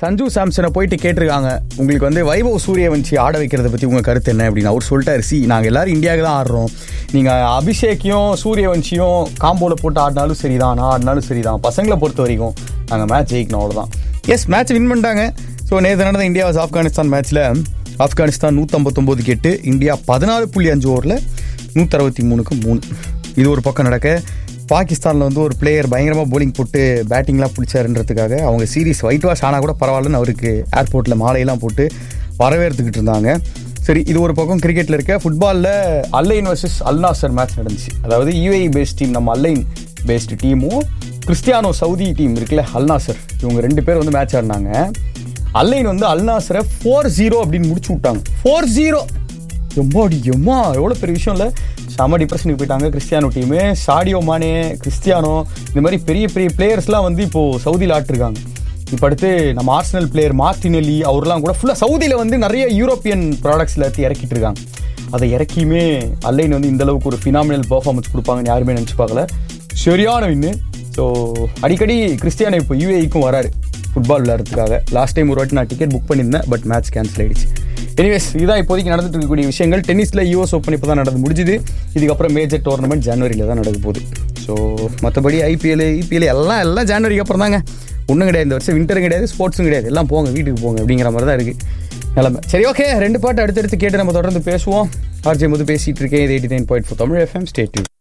சஞ்சு சாம்சனை போயிட்டு கேட்டிருக்காங்க உங்களுக்கு வந்து வைபவ் சூரியவன்சி ஆட வைக்கிறத பற்றி உங்கள் கருத்து என்ன அப்படின்னு அவர் சொல்லிட்டாரு சி நாங்கள் எல்லாரும் இந்தியாவுக்கு தான் ஆடுறோம் நீங்கள் அபிஷேக்கையும் சூரியவன்சியும் காம்போவில் போட்டு ஆடினாலும் சரிதான் நான் ஆடினாலும் சரிதான் பசங்களை பொறுத்த வரைக்கும் நாங்கள் மேட்ச் ஜெயிக்கணும் அவ்வளோதான் எஸ் மேட்ச் வின் பண்ணிட்டாங்க ஸோ நேற்று நடந்த இந்தியா vs ஆப்கானிஸ்தான் மேட்ச்சில் ஆப்கானிஸ்தான் நூற்றம்பத்தொம்போதுக்கு எட்டு இந்தியா பதினாலு புள்ளி அஞ்சு ஓவரில் நூற்றறுபத்தி மூணுக்கு மூணு இது ஒரு பக்கம் நடக்க பாகிஸ்தானில் வந்து ஒரு பிளேயர் பயங்கரமாக போலிங் போட்டு பேட்டிங்லாம் பிடிச்சாருன்றதுக்காக அவங்க சீரிஸ் ஒயிட் வாஷ் ஆனால் கூட பரவாயில்லன்னு அவருக்கு ஏர்போர்ட்டில் மாலையெல்லாம் போட்டு வரவேற்றுக்கிட்டு இருந்தாங்க சரி இது ஒரு பக்கம் கிரிக்கெட்டில் இருக்க ஃபுட்பாலில் அல்லைன் வர்சஸ் அல்நாசர் மேட்ச் நடந்துச்சு அதாவது யூஏஇ பேஸ்ட் டீம் நம்ம அல்லைன் பேஸ்டு டீமும் கிறிஸ்டியானோ சவுதி டீம் இருக்குல்ல அல்நாசர் இவங்க ரெண்டு பேர் வந்து மேட்ச் ஆடினாங்க அல்லைன் வந்து அல்நாசரை ஃபோர் ஜீரோ அப்படின்னு முடிச்சு விட்டாங்க ஃபோர் ஜீரோ எம்மாடி எம்மா எவ்வளோ பெரிய விஷயம் இல்லை செம டிப்ரெஷனுக்கு போயிட்டாங்க Cristiano team Sadio Mane Cristiano இந்த மாதிரி பெரிய பெரிய பிளேயர்ஸ்லாம் வந்து இப்போது சவுதியில் ஆட்டிருக்காங்க இப்போ அடுத்து நம்ம ஆர்சனல் பிளேயர் மார்டினெல்லி அவர்லாம் கூட ஃபுல்லாக சவுதியில் வந்து நிறைய யூரோப்பியன் ப்ராடக்ட்ஸ் எல்லாத்தையும் இறக்கிட்டு இருக்காங்க அதை இறக்கியுமே அல்லைன் வந்து இந்த அளவுக்கு ஒரு ஃபினாமினல் பெர்ஃபார்மன்ஸ் கொடுப்பாங்கன்னு யாருமே நினச்சி பார்க்கல சரியான வின்னு ஸோ அடிக்கடி கிறிஸ்டியானோ இப்போ யூஏஇக்கும் வராரு ஃபுட்பால் விளையாடுறதுக்காக லாஸ்ட் டைம் ஒரு வாட்டி நான் டிக்கெட் புக் பண்ணியிருந்தேன் பட் மேட்ச் கேன்சல் ஆயிடுச்சு எனிவேஸ் இதுதான் இப்போதைக்கு நடந்துட்டு இருக்கக்கூடிய விஷயங்கள் டென்னிஸில் யூஎஸ் ஓப்பன் இப்போ தான் நடந்து முடிஞ்சுது இதுக்கப்புறம் மேஜர் டோர்னமெண்ட் ஜனவரியில் தான் நடக்க போகுது ஸோ மற்றபடி ஐபிஎல் ஐபிஎல் எல்லாம் எல்லாம் ஜனவரிக்கு அப்புறம் தாங்க ஒன்றும் கிடையாது இந்த வருஷம் விண்டரும் கிடையாது ஸ்போர்ட்ஸும் கிடையாது எல்லாம் போங்க வீட்டுக்கு போங்க அப்படிங்கிற மாதிரி தான் இருக்குது நிலமை சரி ஓகே ரெண்டு பாட்டு அடுத்தடுத்து கேட்டு நம்ம தொடர்ந்து பேசுவோம் ஆர்ஜே முது பேசிகிட்டு இருக்கேன் இது eighty nine point four Tamil FM state